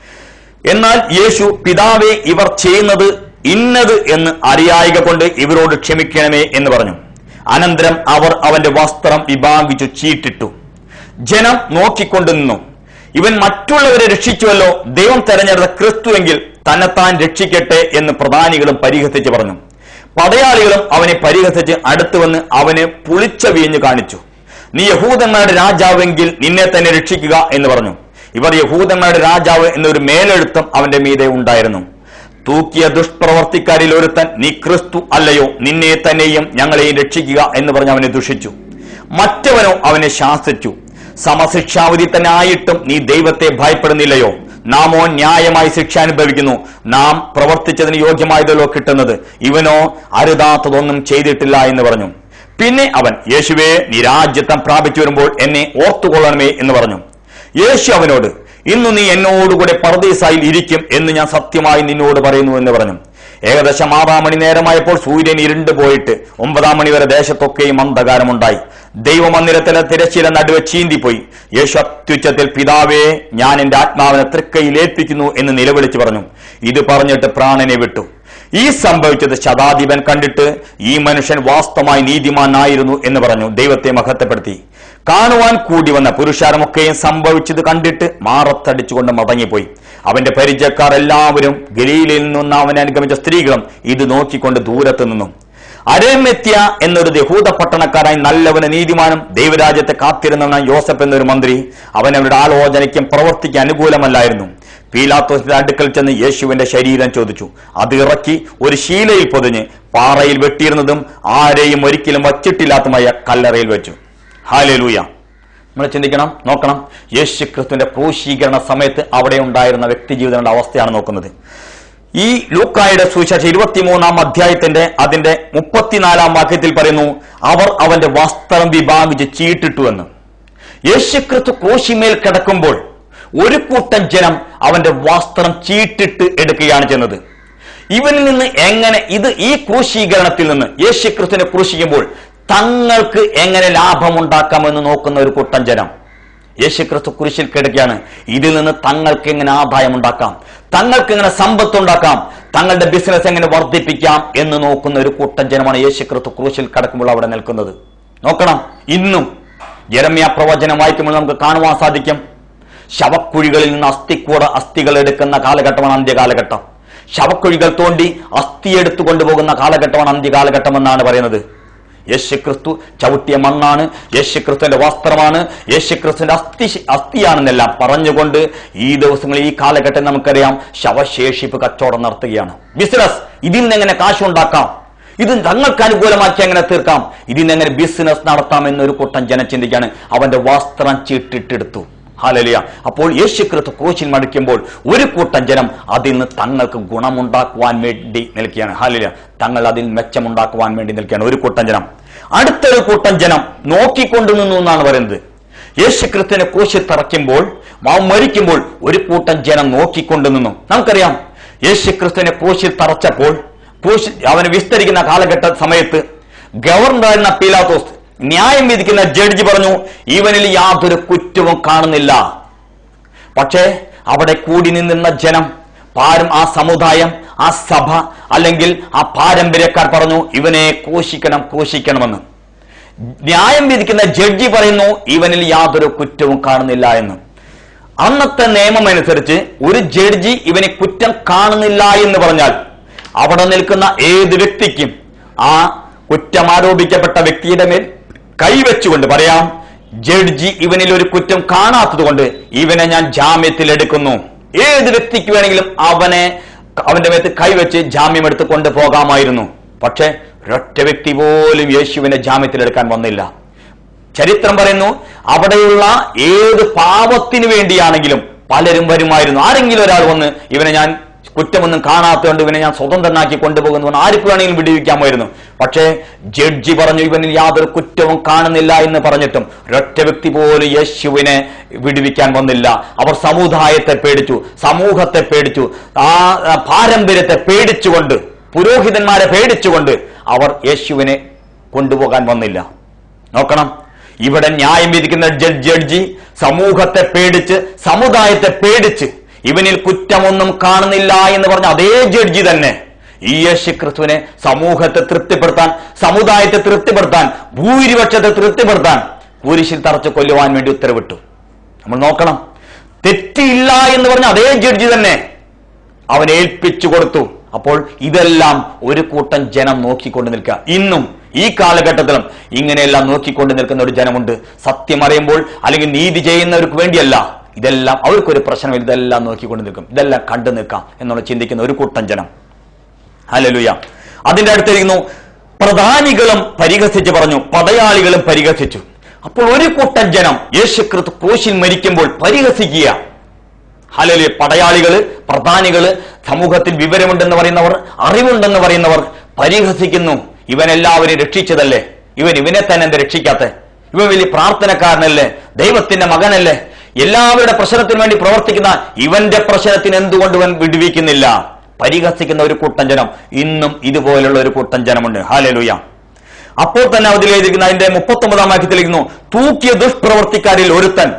എന്നാൽ യേശു പിതാവെ ഇവർ ചെയ്യുന്നത് ഇന്നത് എന്ന് അറിയായിക കൊണ്ട് ഇവരോട് ക്ഷമിക്കണമേ എന്ന് പറഞ്ഞു അനന്തരം അവർ അവന്റെ വസ്ത്രം വിഭാഗിച്ചു ചീട്ടിട്ടു ജനം നോക്കിക്കൊണ്ടു നിന്നു ഇവൻ മറ്റുള്ളവരെ രക്ഷിച്ചുവല്ലോ ദൈവം തെരഞ്ഞെടുത്ത ക്രിസ്തുവെങ്കിൽ തന്നെത്താൻ രക്ഷിക്കട്ടെ എന്ന് പ്രധാനികളും പരിഹസിച്ച് പറഞ്ഞു പടയാളികളും അവനെ പരിഹസിച്ച് അടുത്തു വന്ന് അവന് പുളിച്ച വീഞ്ഞു കാണിച്ചു നീ യഹൂദന്മാരുടെ രാജാവെങ്കിൽ നിന്നെ തന്നെ രക്ഷിക്കുക എന്ന് പറഞ്ഞു ഇവർ യഹൂദന്മാരുടെ രാജാവ് എന്നൊരു മേലെഴുത്തം അവന്റെ മീതെ ഉണ്ടായിരുന്നു തൂക്കിയ ദുഷ്പ്രവർത്തിക്കാരിൽ ഒരുത്തൻ നീ ക്രിസ്തു അല്ലയോ നിന്നെ തന്നെയും ഞങ്ങളെയും രക്ഷിക്കുക എന്ന് പറഞ്ഞ് അവനെ ദുഷിച്ചു മറ്റവനോ അവനെ ശാസിച്ചു സമശിക്ഷാവധി തന്നെ ആയിട്ടും നീ ദൈവത്തെ ഭയപ്പെടുന്നില്ലയോ നാമോ ന്യായമായി ശിക്ഷ അനുഭവിക്കുന്നു നാം പ്രവർത്തിച്ചതിന് യോഗ്യമായതല്ലോ കിട്ടുന്നത് ഇവനോ അരുതാത്തതൊന്നും ചെയ്തിട്ടില്ല എന്ന് പറഞ്ഞു പിന്നെ അവൻ യേശുവേ നീ രാജ്യത്വം പ്രാപിച്ചു വരുമ്പോൾ എന്നെ ഓർത്തുകൊള്ളണമേ എന്ന് പറഞ്ഞു യേശു അവനോട് ഇന്ന് നീ എന്നോടുകൂടെ പർദീസായിൽ ഇരിക്കും എന്ന് ഞാൻ സത്യമായി നിന്നോട് പറയുന്നു എന്ന് പറഞ്ഞു ഏകദേശം ആറാം മണി നേരമായപ്പോൾ സൂര്യൻ ഇരുണ്ടു പോയിട്ട് ഒമ്പതാം മണി വരെ ദേശത്തൊക്കെയും അന്ധകാരമുണ്ടായി ദൈവമന്ദിരത്തിലെ തിരശ്ശീല നടുവെ ചീന്തിപ്പോയി യേശു അത്യുച്ചത്തിൽ പിതാവേ ഞാൻ എന്റെ ആത്മാവിനെ തൃക്കയിൽ ഏൽപ്പിക്കുന്നു എന്ന് നിലവിളിച്ചു പറഞ്ഞു ഇത് പറഞ്ഞിട്ട് പ്രാണനെ വിട്ടു ഈ സംഭവിച്ചത് ശതാധിപൻ കണ്ടിട്ട് ഈ മനുഷ്യൻ വാസ്തവമായി നീതിമാനായിരുന്നു എന്ന് പറഞ്ഞു ദൈവത്തെ മഹത്വപ്പെടുത്തി കാണുവാൻ കൂടി വന്ന പുരുഷാരമൊക്കെയും സംഭവിച്ചത് കണ്ടിട്ട് മാറത്തടിച്ചുകൊണ്ട് മടങ്ങിപ്പോയി അവന്റെ പരിചയക്കാർ എല്ലാവരും ഗലീലയിൽ നിന്ന് അവനെ അനുഗമിച്ച സ്ത്രീകളും ഇത് നോക്കിക്കൊണ്ട് ദൂരത്ത് നിന്നു അരേമെത്യ എന്നൊരു യഹൂദ പട്ടണക്കാരായി നല്ലവന് നീതിമാനും ദൈവരാജ്യത്തെ കാത്തിരുന്ന യോസഫ് എന്നൊരു മന്ത്രി അവൻ അവരുടെ ആലോചനയ്ക്കും പ്രവർത്തിക്ക് അനുകൂലമല്ലായിരുന്നു പീലാത്തോസിന്റെ അടുക്കൽ ചെന്ന് യേശുവിന്റെ ശരീരം ചോദിച്ചു അത് ഇറക്കി ഒരു ശീലയിൽ പൊതിഞ്ഞ് പാറയിൽ വെട്ടിയിരുന്നതും ആരെയും ഒരിക്കലും വച്ചിട്ടില്ലാത്തതുമായ കല്ലറയിൽ വെച്ചു ഹാലേലൂയ നമ്മൾ ചിന്തിക്കണം നോക്കണം യേശു ക്രിസ്തുവിന്റെ ക്രൂശീകരണ സമയത്ത് അവിടെ ഉണ്ടായിരുന്ന വ്യക്തി ജീവിതങ്ങളുടെ അവസ്ഥയാണ് നോക്കുന്നത് ഈ ലൂക്കായുടെ സുവിശേഷം ഇരുപത്തിമൂന്നാം അധ്യായത്തിന്റെ അതിന്റെ മുപ്പത്തിനാലാം വാക്യത്തിൽ പറയുന്നു അവർ അവന്റെ വസ്ത്രം വിഭാഗിച്ച് ചീട്ടിട്ടു എന്ന് യേശുക്രിസ്തു ക്രൂശിമേൽ കിടക്കുമ്പോൾ ഒരു കൂട്ടം ജനം അവന്റെ വസ്ത്രം ചീട്ടിട്ട് എടുക്കുകയാണ് ചെയ്യുന്നത് ഇവനിൽ നിന്ന് എങ്ങനെ ഇത് ഈ ക്രൂശീകരണത്തിൽ നിന്ന് യേശുക്രിസ്തുവിനെ ക്രൂശിക്കുമ്പോൾ തങ്ങൾക്ക് എങ്ങനെ ലാഭമുണ്ടാക്കാമെന്ന് നോക്കുന്ന ഒരു കൂട്ടം ജനം യേശുക്രിസ്തു കുരിശിൽ കിടക്കുകയാണ് ഇതിൽ നിന്ന് തങ്ങൾക്ക് എങ്ങനെ ആദായം ഉണ്ടാക്കാം തങ്ങൾക്ക് എങ്ങനെ സമ്പത്ത് ഉണ്ടാക്കാം തങ്ങളുടെ ബിസിനസ് എങ്ങനെ വർദ്ധിപ്പിക്കാം എന്ന് നോക്കുന്ന ഒരു കൂട്ടം ജനമാണ് യേശുക്രിസ്തു ക്രൂശിൽ കിടക്കുമ്പോൾ അവിടെ നിൽക്കുന്നത് നോക്കണം ഇന്നും ജരമ്യ പ്രവചനം വായിക്കുമ്പോൾ നമുക്ക് കാണുവാൻ സാധിക്കും ശവക്കുഴികളിൽ നിന്ന് അസ്ഥിക്കൂട അസ്ഥികൾ എടുക്കുന്ന കാലഘട്ടമാണ് അന്ത്യകാലഘട്ടം ശവക്കുഴികൾ തോണ്ടി അസ്ഥി എടുത്തു കൊണ്ടുപോകുന്ന കാലഘട്ടമാണ് അന്ത്യകാലഘട്ടം എന്നാണ് പറയുന്നത് യേശുക്രിസ്തു ചവിട്ടിയ മണ്ണാണ് യേശുക്രിസ്തുവിന്റെ വസ്ത്രമാണ് യേശുക്രിസ്തുവിന്റെ അസ്ഥി അസ്ഥിയാണെന്നെല്ലാം പറഞ്ഞുകൊണ്ട് ഈ ദിവസങ്ങളിൽ ഈ കാലഘട്ടം നമുക്കറിയാം ശവശേഷിപ്പ് കച്ചവടം നടത്തുകയാണ് ബിസിനസ് ഇതിൽ നിന്ന് എങ്ങനെ കാശുണ്ടാക്കാം ഇത് തങ്ങൾക്ക് അനുകൂലമാക്കി എങ്ങനെ തീർക്കാം ഇതിൽ നിന്ന് എങ്ങനെ ബിസിനസ് നടത്താം എന്നൊരു കൂട്ടം ജനം ചിന്തിക്കാണ് അവന്റെ വസ്ത്രം ചീട്ടിട്ടെടുത്തു ഹാലലിയ അപ്പോൾ യേശുക്രിസ്തു ക്രൂശിൽ മടിക്കുമ്പോൾ ഒരു കൂട്ടം ജനം അതിൽ നിന്ന് തങ്ങൾക്ക് ഗുണമുണ്ടാക്കുവാൻ വേണ്ടി നിൽക്കുകയാണ് ഹാലലിയ തങ്ങൾ അതിൽ മെച്ചമുണ്ടാക്കുവാൻ വേണ്ടി നിൽക്കുകയാണ് ഒരു കൂട്ടം ജനം അടുത്തൊരു കൂട്ടം ജനം നോക്കിക്കൊണ്ടു നിന്നു എന്നാണ് പറയുന്നത് യേശുക്രിസ്തുവിനെ ക്രൂശിൽ തറയ്ക്കുമ്പോൾ മാവ് മരിക്കുമ്പോൾ ഒരു കൂട്ടം ജനം നോക്കിക്കൊണ്ടു നിന്നു നമുക്കറിയാം യേശുക്രിസ്തുവിനെ ക്രൂശിൽ തറച്ചപ്പോൾ ക്രൂശിൽ അവന് വിസ്തരിക്കുന്ന കാലഘട്ട സമയത്ത് ഗവർണറായിരുന്ന പീലാത്തോസ് ന്യായം വിധിക്കുന്ന ജഡ്ജി പറഞ്ഞു ഇവനിൽ യാതൊരു കുറ്റവും കാണുന്നില്ല പക്ഷേ അവിടെ കൂടി നിന്നിരുന്ന ജനം പാരം ആ സമുദായം ആ സഭ അല്ലെങ്കിൽ ആ പാരമ്പര്യക്കാർ പറഞ്ഞു ഇവനെ ക്രൂശിക്കണം ക്രൂശിക്കണമെന്ന് ന്യായം വിധിക്കുന്ന ജഡ്ജി പറയുന്നു ഇവനിൽ യാതൊരു കുറ്റവും കാണുന്നില്ല എന്ന് അന്നത്തെ നിയമം അനുസരിച്ച് ഒരു ജഡ്ജി ഇവനെ കുറ്റം കാണുന്നില്ല എന്ന് പറഞ്ഞാൽ അവിടെ നിൽക്കുന്ന ഏത് വ്യക്തിക്കും ആ കുറ്റം ആരോപിക്കപ്പെട്ട വ്യക്തിയുടെ മേൽ കൈവച്ചുകൊണ്ട് പറയാം ജഡ്ജി ഇവനിൽ ഒരു കുറ്റം കാണാത്തത് കൊണ്ട് ഇവനെ ഞാൻ ജാമ്യത്തിൽ എടുക്കുന്നു ഏത് വ്യക്തിക്ക് വേണമെങ്കിലും അവനെ അവന്റെ മേത്ത് കൈവച്ച് ജാമ്യം എടുത്ത് കൊണ്ടുപോകാമായിരുന്നു പക്ഷെ ഒരൊറ്റ വ്യക്തി പോലും യേശുവിനെ ജാമ്യത്തിലെടുക്കാൻ വന്നില്ല ചരിത്രം പറയുന്നു അവിടെയുള്ള ഏത് പാപത്തിന് വേണ്ടിയാണെങ്കിലും പലരും വരുമായിരുന്നു ആരെങ്കിലും ഒരാൾ വന്ന് ഇവനെ ഞാൻ കുറ്റമൊന്നും കാണാത്തതുകൊണ്ട് ഇവനെ ഞാൻ സ്വതന്ത്രനാക്കി കൊണ്ടുപോകുന്നു ആർക്ക് വേണമെങ്കിലും വിടുവിക്കാമായിരുന്നു പക്ഷേ ജഡ്ജി പറഞ്ഞു ഇവനിൽ യാതൊരു കുറ്റവും കാണുന്നില്ല എന്ന് പറഞ്ഞിട്ടും ഒരൊറ്റ വ്യക്തി പോലും യേശുവിനെ വിടുവിക്കാൻ വന്നില്ല അവർ സമുദായത്തെ പേടിച്ചു സമൂഹത്തെ പേടിച്ചു ആ ആ പാരമ്പര്യത്തെ പേടിച്ചുകൊണ്ട് പുരോഹിതന്മാരെ പേടിച്ചുകൊണ്ട് അവർ യേശുവിനെ കൊണ്ടുപോകാൻ വന്നില്ല നോക്കണം ഇവിടെ ന്യായം വിധിക്കുന്ന ജഡ്- ജഡ്ജി സമൂഹത്തെ പേടിച്ച് സമുദായത്തെ പേടിച്ച് ഇവനിൽ കുറ്റമൊന്നും കാണുന്നില്ല എന്ന് പറഞ്ഞ അതേ ജഡ്ജി തന്നെ ഈ യേശു ക്രിസ്തുവിനെ സമൂഹത്തെ തൃപ്തിപ്പെടുത്താൻ സമുദായത്തെ തൃപ്തിപ്പെടുത്താൻ ഭൂരിപക്ഷത്തെ തൃപ്തിപ്പെടുത്താൻ കുരിശിൽ തറച്ച് കൊല്ലുവാൻ വേണ്ടി ഉത്തരവിട്ടു നമ്മൾ നോക്കണം തെറ്റില്ല എന്ന് പറഞ്ഞ അതേ ജഡ്ജി തന്നെ അവൻ ഏൽപ്പിച്ചു കൊടുത്തു അപ്പോൾ ഇതെല്ലാം ഒരു കൂട്ടം ജനം നോക്കിക്കൊണ്ട് നിൽക്കുക ഇന്നും ഈ കാലഘട്ടത്തിലും ഇങ്ങനെയെല്ലാം നോക്കിക്കൊണ്ട് നിൽക്കുന്ന ഒരു ജനമുണ്ട് സത്യം അറിയുമ്പോൾ അല്ലെങ്കിൽ നീതി ചെയ്യുന്നവർക്ക് വേണ്ടിയല്ല ഇതെല്ലാം അവർക്കൊരു പ്രശ്നമില്ല ഇതെല്ലാം നോക്കിക്കൊണ്ട് നിൽക്കും ഇതെല്ലാം കണ്ടു നിൽക്കാം എന്നുള്ള ചിന്തിക്കുന്ന ഒരു കൂട്ടം ജനം ഹലലുയ അതിന്റെ അടുത്തിരിക്കുന്നു പ്രധാനികളും പരിഹസിച്ച് പറഞ്ഞു പടയാളികളും പരിഹസിച്ചു അപ്പോൾ ഒരു കൂട്ടം ജനം യേശുക്രിസ്തു ക്രൂശിൽ മരിക്കുമ്പോൾ പരിഹസിക്കുക ഹലലി പടയാളികള് പ്രധാനികള് സമൂഹത്തിൽ വിവരമുണ്ടെന്ന് പറയുന്നവർ അറിവുണ്ടെന്ന് പറയുന്നവർ പരിഹസിക്കുന്നു ഇവൻ എല്ലാവരെയും രക്ഷിച്ചതല്ലേ ഇവൻ ഇവനെ തന്നെ എന്താ രക്ഷിക്കാത്ത ഇവൻ വലിയ പ്രാർത്ഥനക്കാരനല്ലേ ദൈവത്തിന്റെ മകനല്ലേ എല്ലാവരുടെ പ്രശ്നത്തിന് വേണ്ടി പ്രവർത്തിക്കുന്ന ഇവന്റെ പ്രശ്നത്തിന് എന്തുകൊണ്ട് ഇവൻ വിടുവിക്കുന്നില്ല പരിഹസിക്കുന്ന ഒരു കൂട്ടം ജനം ഇന്നും ഇതുപോലുള്ള ഒരു കൂട്ടം ജനമുണ്ട് ഹാലലുയ അപ്പോൾ തന്നെ അതിൽ എഴുതിയിരിക്കുന്ന അതിന്റെ മുപ്പത്തി ഒമ്പതാം വാക്യത്തിലിരിക്കുന്നു തൂക്കിയ ദുഷ്പ്രവർത്തിക്കാരിൽ ഒരുത്തൻ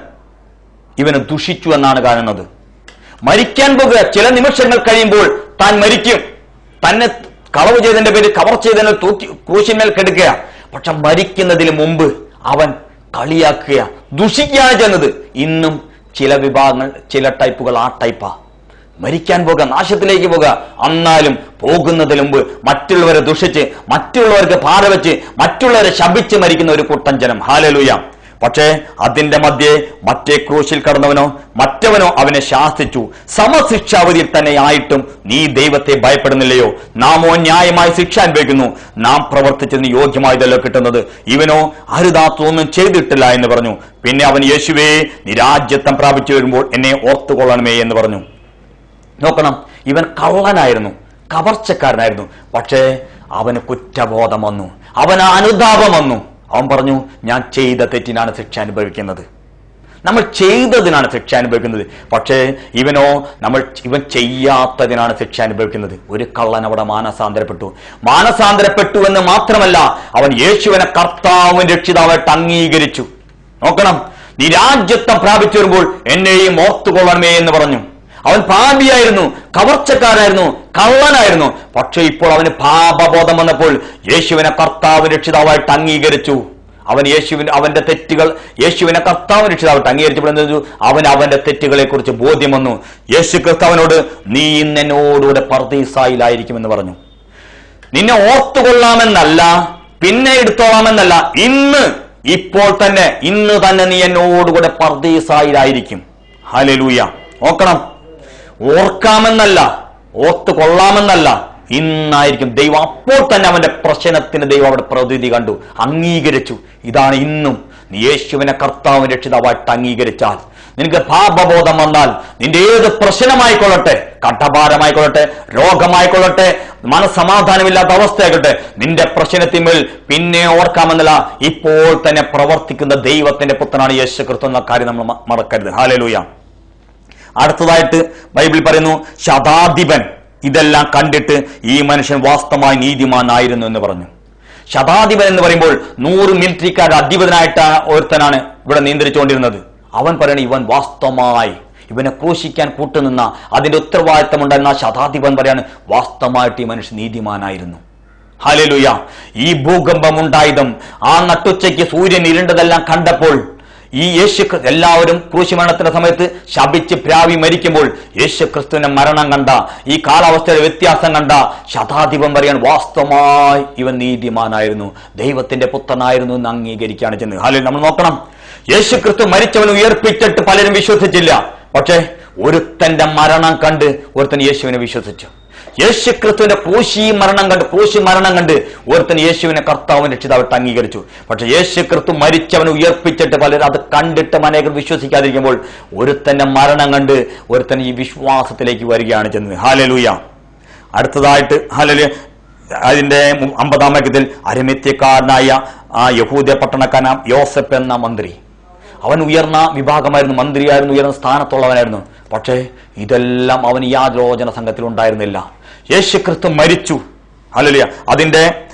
ഇവന് ദുഷിച്ചു എന്നാണ് കാണുന്നത് മരിക്കാൻ പോകുക ചില നിമിഷങ്ങൾ കഴിയുമ്പോൾ താൻ മരിക്കും തന്നെ കളവ് ചെയ്തതിന്റെ പേര് കവർ ചെയ്തതിന് തൂക്കി ക്രൂശിന്മേൽ കെടുക്കുക പക്ഷെ മരിക്കുന്നതിന് മുമ്പ് അവൻ കളിയാക്കുക ദുഷിക്കുകയാണ് ചെയ്യുന്നത് ഇന്നും ചില വിഭാഗങ്ങൾ ചില ടൈപ്പുകൾ ആ ടൈപ്പാ മരിക്കാൻ പോകുക നാശത്തിലേക്ക് പോകുക എന്നാലും പോകുന്നതിന് മുമ്പ് മറ്റുള്ളവരെ ദുഷിച്ച് മറ്റുള്ളവർക്ക് പാറ വെച്ച് മറ്റുള്ളവരെ ശപിച്ച് മരിക്കുന്ന ഒരു കൂട്ടം ജനം ഹാലലൂയ പക്ഷേ അതിന്റെ മധ്യേ മറ്റേ ക്രൂശിൽ കടന്നവനോ മറ്റവനോ അവനെ ശാസിച്ചു സമശിക്ഷാവധിയിൽ തന്നെ ആയിട്ടും നീ ദൈവത്തെ ഭയപ്പെടുന്നില്ലയോ നാമോ ന്യായമായി ശിക്ഷ അനുഭവിക്കുന്നു നാം പ്രവർത്തിച്ചതിന് യോഗ്യമായതല്ലോ കിട്ടുന്നത് ഇവനോ അരുതാത്തൊന്നും ചെയ്തിട്ടില്ല എന്ന് പറഞ്ഞു പിന്നെ അവൻ യേശുവേ നീ രാജ്യത്വം പ്രാപിച്ചു വരുമ്പോൾ എന്നെ ഓർത്തുകൊള്ളണമേ എന്ന് പറഞ്ഞു നോക്കണം ഇവൻ കള്ളനായിരുന്നു കവർച്ചക്കാരനായിരുന്നു പക്ഷേ അവന് കുറ്റബോധം വന്നു അവന് അനുതാപം വന്നു അവൻ പറഞ്ഞു ഞാൻ ചെയ്ത തെറ്റിനാണ് ശിക്ഷ അനുഭവിക്കുന്നത് നമ്മൾ ചെയ്തതിനാണ് ശിക്ഷ അനുഭവിക്കുന്നത് പക്ഷേ ഇവനോ നമ്മൾ ഇവൻ ചെയ്യാത്തതിനാണ് ശിക്ഷ അനുഭവിക്കുന്നത് ഒരു കള്ളൻ അവിടെ മാനസാന്തരപ്പെട്ടു മാനസാന്തരപ്പെട്ടു എന്ന് മാത്രമല്ല അവൻ യേശുവിനെ കർത്താവും രക്ഷിതാവായിട്ട് അംഗീകരിച്ചു നോക്കണം നീ രാജ്യത്വം പ്രാപിച്ചു വരുമ്പോൾ എന്നെയും ഓർത്തുകൊള്ളണമേ എന്ന് പറഞ്ഞു അവൻ പാപിയായിരുന്നു കവർച്ചക്കാരായിരുന്നു കള്ളനായിരുന്നു പക്ഷെ ഇപ്പോൾ അവന് പാപബോധം വന്നപ്പോൾ യേശുവിനെ കർത്താവ് രക്ഷിതാവായിട്ട് അംഗീകരിച്ചു അവൻ യേശുവിന് അവന്റെ തെറ്റുകൾ യേശുവിനെ കർത്താവ് രക്ഷിതാവായിട്ട് അംഗീകരിച്ചപ്പോൾ എന്ത് ചെയ്തു? അവൻ അവന്റെ തെറ്റുകളെ കുറിച്ച് ബോധ്യം വന്നു യേശു ക്രിസ്താവിനോട് നീ ഇന്ന് എന്നോടുകൂടെ പർദീസായിലായിരിക്കുമെന്ന് പറഞ്ഞു നിന്നെ ഓർത്തുകൊള്ളാമെന്നല്ല പിന്നെ എടുത്തോളാമെന്നല്ല ഇന്ന് ഇപ്പോൾ തന്നെ ഇന്ന് തന്നെ നീ എന്നോടുകൂടെ പർദീസായിലായിരിക്കും ഹലലൂയ നോക്കണം ഓർക്കാമെന്നല്ല ഓർത്ത് കൊള്ളാമെന്നല്ല ഇന്നായിരിക്കും ദൈവം അപ്പോൾ തന്നെ അവന്റെ പ്രശ്നത്തിന് ദൈവം അവിടെ പ്രതീതി കണ്ടു അംഗീകരിച്ചു ഇതാണ് ഇന്നും നീ യേശുവിനെ കർത്താവ് രക്ഷിതാവായിട്ട് അംഗീകരിച്ചാൽ നിനക്ക് പാപബോധം വന്നാൽ നിന്റെ ഏത് പ്രശ്നമായിക്കൊള്ളട്ടെ കട്ടഭാരമായിക്കൊള്ളട്ടെ രോഗമായിക്കൊള്ളട്ടെ മനസമാധാനമില്ലാത്ത അവസ്ഥയായിക്കോട്ടെ നിന്റെ പ്രശ്നത്തിന്മേൽ പിന്നെ ഓർക്കാമെന്നല്ല ഇപ്പോൾ തന്നെ പ്രവർത്തിക്കുന്ന ദൈവത്തിന്റെ പുത്രനാണ് യേശു ക്രിസ്തു എന്ന കാര്യം നമ്മൾ മ- മറക്കരുത് ഹാലലൂയ അടുത്തതായിട്ട് ബൈബിൾ പറയുന്നു ശതാധിപൻ ഇതെല്ലാം കണ്ടിട്ട് ഈ മനുഷ്യൻ വാസ്തവമായി നീതിമാനായിരുന്നു എന്ന് പറഞ്ഞു ശതാധിപൻ എന്ന് പറയുമ്പോൾ നൂറ് മിലിറ്ററിക്കാരുടെ അധിപതനായിട്ട് ഒരുത്തനാണ് ഇവിടെ നിയന്ത്രിച്ചുകൊണ്ടിരുന്നത് അവൻ പറയണ ഇവൻ വാസ്തവമായി ഇവനെ ക്രൂശിക്കാൻ കൂട്ടുനിന്ന അതിന്റെ ഉത്തരവാദിത്തം ഉണ്ടായിരുന്ന ആ ശതാധിപൻ പറയാണ് വാസ്തവമായിട്ട് ഈ മനുഷ്യൻ നീതിമാനായിരുന്നു ഹലലുയ ഈ ഭൂകമ്പം ഉണ്ടായതും ആ നട്ടുച്ചയ്ക്ക് സൂര്യൻ ഇരുണ്ടതെല്ലാം കണ്ടപ്പോൾ ഈ യേശു ക്രി- എല്ലാവരും ക്രൂശിമരണത്തിന്റെ സമയത്ത് ശപിച്ച് പ്രാവി മരിക്കുമ്പോൾ യേശു ക്രിസ്തുവിന്റെ മരണം കണ്ട ഈ കാലാവസ്ഥയുടെ വ്യത്യാസം കണ്ട ശതാധിപൻ പറയാൻ വാസ്തവമായി ഇവൻ നീതിമാനായിരുന്നു ദൈവത്തിന്റെ പുത്രനായിരുന്നു എന്ന് അംഗീകരിക്കുകയാണ് ചെന്ന് ഹാലു നമ്മൾ നോക്കണം യേശു ക്രിസ്തു മരിച്ചവൻ ഉയർപ്പിച്ചിട്ട് പലരും വിശ്വസിച്ചില്ല പക്ഷേ ഒരുത്തന്റെ മരണം കണ്ട് ഒരുത്തൻ യേശുവിനെ വിശ്വസിച്ചു യേശു ക്രിസ്തുവിന്റെ ക്രൂശി മരണം കണ്ട് ക്രൂശി മരണം കണ്ട് ഒരുത്തൻ യേശുവിനെ കർത്താവിനെ രക്ഷിതാവിട്ട് അംഗീകരിച്ചു പക്ഷെ യേശു ക്രിസ്തു മരിച്ചവനെ ഉയർപ്പിച്ചിട്ട് പലരും അത് കണ്ടിട്ട് അനേകർ വിശ്വസിക്കാതിരിക്കുമ്പോൾ ഒരുത്തന്റെ മരണം കണ്ട് ഒരുത്തൻ ഈ വിശ്വാസത്തിലേക്ക് വരികയാണ് ചെന്നത് ഹാലലൂയ അടുത്തതായിട്ട് ഹാലലൂയ അതിന്റെ മു- അമ്പതാം വാക്യത്തിൽ അരമിത്യക്കാരനായ ആ യഹൂദ പട്ടണക്കാരൻ യോസഫ് എന്ന മന്ത്രി അവൻ ഉയർന്ന വിഭാഗമായിരുന്നു മന്ത്രിയായിരുന്നു ഉയർന്ന സ്ഥാനത്തുള്ളവനായിരുന്നു പക്ഷേ ഇതെല്ലാം അവൻ യാചോചന സംഘത്തിൽ ഉണ്ടായിരുന്നില്ല യേശു ക്രിസ്തു മരിച്ചു അല്ലല്ല അതിന്റെ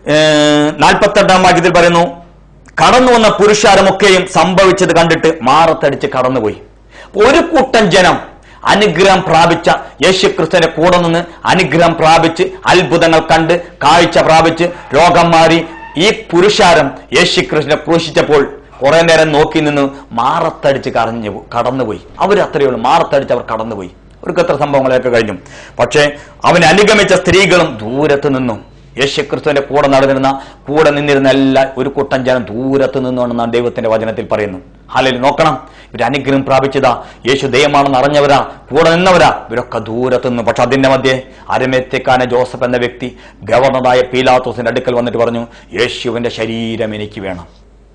നാൽപ്പത്തെട്ടാം വാക്യത്തിൽ പറയുന്നു കടന്നു വന്ന പുരുഷാരമൊക്കെയും സംഭവിച്ചത് കണ്ടിട്ട് മാറത്തടിച്ച് കടന്നുപോയി ഒരു കൂട്ടം ജനം അനുഗ്രഹം പ്രാപിച്ച യേശുക്രിസ്തുവിന്റെ കൂടെ നിന്ന് അനുഗ്രഹം പ്രാപിച്ച് അത്ഭുതങ്ങൾ കണ്ട് കാഴ്ച പ്രാപിച്ച് രോഗം മാറി ഈ പുരുഷാരം യേശുക്രിസ്തുവിനെ ക്രൂശിച്ചപ്പോൾ കുറെ നേരം നോക്കി നിന്ന് മാറത്തടിച്ച് കറഞ്ഞു കടന്നുപോയി അവർ അത്രയേ ഉള്ളൂ മാറത്തടിച്ച് അവർ കടന്നുപോയി അവർക്ക് എത്ര സംഭവങ്ങളൊക്കെ കഴിഞ്ഞു പക്ഷേ അവനെ അനുഗമിച്ച സ്ത്രീകളും ദൂരത്ത് നിന്നും യേശുക്രിസ്തുവിന്റെ കൂടെ നടന്നിരുന്ന കൂടെ നിന്നിരുന്ന എല്ലാ ഒരു കൂട്ടം ജനം ദൂരത്ത് നിന്നുകൊണ്ടെന്നാണ് ദൈവത്തിന്റെ വചനത്തിൽ പറയുന്നു ഹാലയിൽ നോക്കണം ഇവർ അനുഗ്രഹം പ്രാപിച്ചതാ യേശു ദൈവമാണെന്ന് അറിഞ്ഞവരാ കൂടെ നിന്നവരാ ഇവരൊക്കെ ദൂരത്ത് നിന്ന് പക്ഷെ അതിന്റെ മധ്യേ അരമേത്തേക്കാന ജോസഫ് എന്ന വ്യക്തി ഗവർണറായ പീലാത്തോസിന്റെ അടുക്കൽ വന്നിട്ട് പറഞ്ഞു യേശുവിന്റെ ശരീരം എനിക്ക് വേണം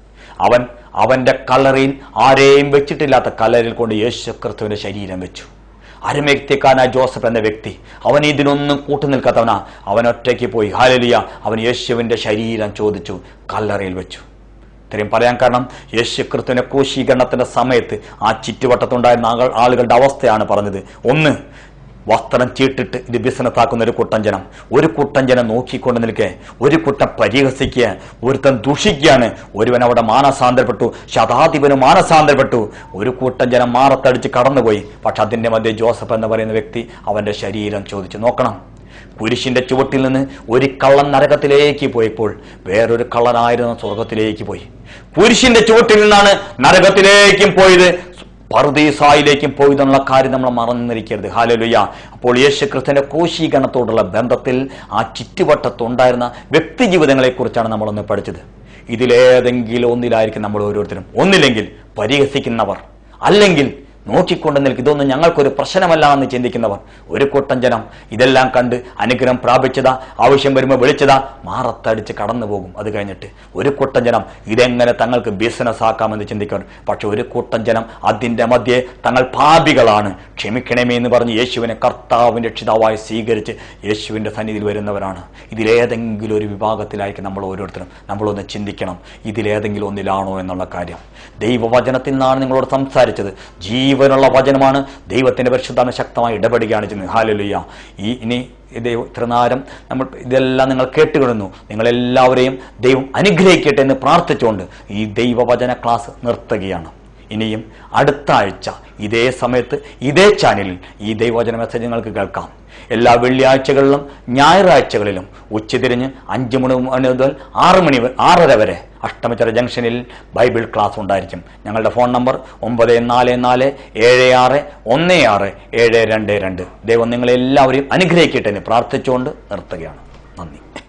അവൻ അവന്റെ കളറിൽ ആരെയും വെച്ചിട്ടില്ലാത്ത കലറിൽ കൊണ്ട് യേശു ക്രിസ്തുവിന്റെ ശരീരം വെച്ചു അരമേക്തിക്കാനായ ജോസഫ് എന്ന വ്യക്തി അവൻ ഇതിനൊന്നും കൂട്ടുനിൽക്കാത്തവനാ അവൻ ഒറ്റയ്ക്ക് പോയി ഹാലലിയ അവൻ യേശുവിന്റെ ശരീരം ചോദിച്ചു കല്ലറയിൽ വെച്ചു ഇത്രയും പറയാൻ കാരണം യേശു ക്രിസ്തുവിന്റെ ക്രൂശീകരണത്തിന്റെ സമയത്ത് ആ ചുറ്റുവട്ടത്തുണ്ടായിരുന്ന ആൾ- ആളുകളുടെ അവസ്ഥയാണ് പറഞ്ഞത് ഒന്ന് വസ്ത്രം ചീട്ടിട്ട് ഇത് ബിസിനസ് ആക്കുന്ന ഒരു കൂട്ടം ജനം ഒരു കൂട്ടം ജനം നോക്കിക്കൊണ്ട് നിൽക്കെ ഒരു കൂട്ടം പരിഹസിക്കുക ഒരുത്തൻ ദുഷിക്കുകയാണ് ഒരുവൻ അവിടെ മാനസാന്തരപ്പെട്ടു ശതാധിപന് മാനസാന്തരപ്പെട്ടു ഒരു കൂട്ടം ജനം മാറത്തടിച്ച് കടന്നുപോയി പക്ഷെ അതിന്റെ മധ്യ ജോസഫ് എന്ന് പറയുന്ന വ്യക്തി അവന്റെ ശരീരം ചോദിച്ചു നോക്കണം കുരിശിന്റെ ചുവട്ടിൽ നിന്ന് ഒരു കള്ളൻ നരകത്തിലേക്ക് പോയപ്പോൾ വേറൊരു കള്ളനായിരുന്നു സ്വർഗത്തിലേക്ക് പോയി കുരിശിന്റെ ചുവട്ടിൽ നിന്നാണ് നരകത്തിലേക്കും പോയത് പർദീസായിലേക്കും പോയി എന്നുള്ള കാര്യം നമ്മൾ മറന്നിരിക്കരുത് ഹാലലുയ്യ അപ്പോൾ യേശു ക്രിസ്തുവിന്റെ കോശീകരണത്തോടുള്ള ബന്ധത്തിൽ ആ ചുറ്റുവട്ടത്തുണ്ടായിരുന്ന വ്യക്തി ജീവിതങ്ങളെക്കുറിച്ചാണ് നമ്മളൊന്ന് പഠിച്ചത് ഇതിലേതെങ്കിലും ഒന്നിലായിരിക്കും നമ്മൾ ഓരോരുത്തരും ഒന്നില്ലെങ്കിൽ പരിഹസിക്കുന്നവർ അല്ലെങ്കിൽ നോക്കിക്കൊണ്ട് നിൽക്കും ഇതൊന്നും ഞങ്ങൾക്കൊരു പ്രശ്നമല്ല എന്ന് ചിന്തിക്കുന്നവർ ഒരു കൂട്ടം ജനം ഇതെല്ലാം കണ്ട് അനുഗ്രഹം പ്രാപിച്ചതാ ആവശ്യം വരുമ്പോൾ വിളിച്ചതാ മാറത്തടിച്ച് കടന്നു പോകും അത് കഴിഞ്ഞിട്ട് ഒരു കൂട്ടം ജനം ഇതെങ്ങനെ തങ്ങൾക്ക് ബിസിനസ് ആക്കാമെന്ന് ചിന്തിക്കും പക്ഷെ ഒരു കൂട്ടം ജനം അതിന്റെ മധ്യേ തങ്ങൾ പാപികളാണ് ക്ഷമിക്കണമേ എന്ന് പറഞ്ഞ് യേശുവിനെ കർത്താവിന്റെ രക്ഷിതാവായി സ്വീകരിച്ച് യേശുവിന്റെ സന്നിധിയിൽ വരുന്നവരാണ് ഇതിലേതെങ്കിലും ഒരു വിഭാഗത്തിലായിരിക്കും നമ്മൾ ഓരോരുത്തരും നമ്മളൊന്ന് ചിന്തിക്കണം ഇതിലേതെങ്കിലും ഒന്നിലാണോ എന്നുള്ള കാര്യം ദൈവവചനത്തിൽ നിന്നാണ് നിങ്ങളോട് സംസാരിച്ചത് ജീവനുള്ള വചനമാണ് ദൈവത്തിന്റെ പരിശുദ്ധാണ് ശക്തമായി ഇടപെടുകയാണ് ചെയ്യുന്നത് ഹാലലുയ്യ ഈ ഇനി ദൈവം ഇത്രനേരം നമ്മൾ ഇതെല്ലാം നിങ്ങൾ കേട്ടുകിടുന്നു നിങ്ങളെല്ലാവരെയും ദൈവം അനുഗ്രഹിക്കട്ടെ എന്ന് പ്രാർത്ഥിച്ചുകൊണ്ട് ഈ ദൈവവചന ക്ലാസ് നിർത്തുകയാണ് ഇനിയും അടുത്ത ആഴ്ച ഇതേ സമയത്ത് ഇതേ ചാനലിൽ ഈ ദൈവവചന മെസ്സേജ് നിങ്ങൾക്ക് കേൾക്കാം എല്ലാ വെള്ളിയാഴ്ചകളിലും ഞായറാഴ്ചകളിലും ഉച്ചതിരിഞ്ഞ് അഞ്ച് മണി മണി മുതൽ ആറ് മണി വ- ആറര വരെ അഷ്ടമിച്ചറ ജംഗ്ഷനിൽ ബൈബിൾ ക്ലാസ് ഉണ്ടായിരിക്കും ഞങ്ങളുടെ ഫോൺ നമ്പർ ഒമ്പത് നാല് നാല് ഏഴ് ആറ് ഒന്ന് ആറ് ഏഴ് രണ്ട് രണ്ട് ദൈവം നിങ്ങളെല്ലാവരെയും അനുഗ്രഹിക്കട്ടെ എന്ന് പ്രാർത്ഥിച്ചുകൊണ്ട് നിർത്തുകയാണ് നന്ദി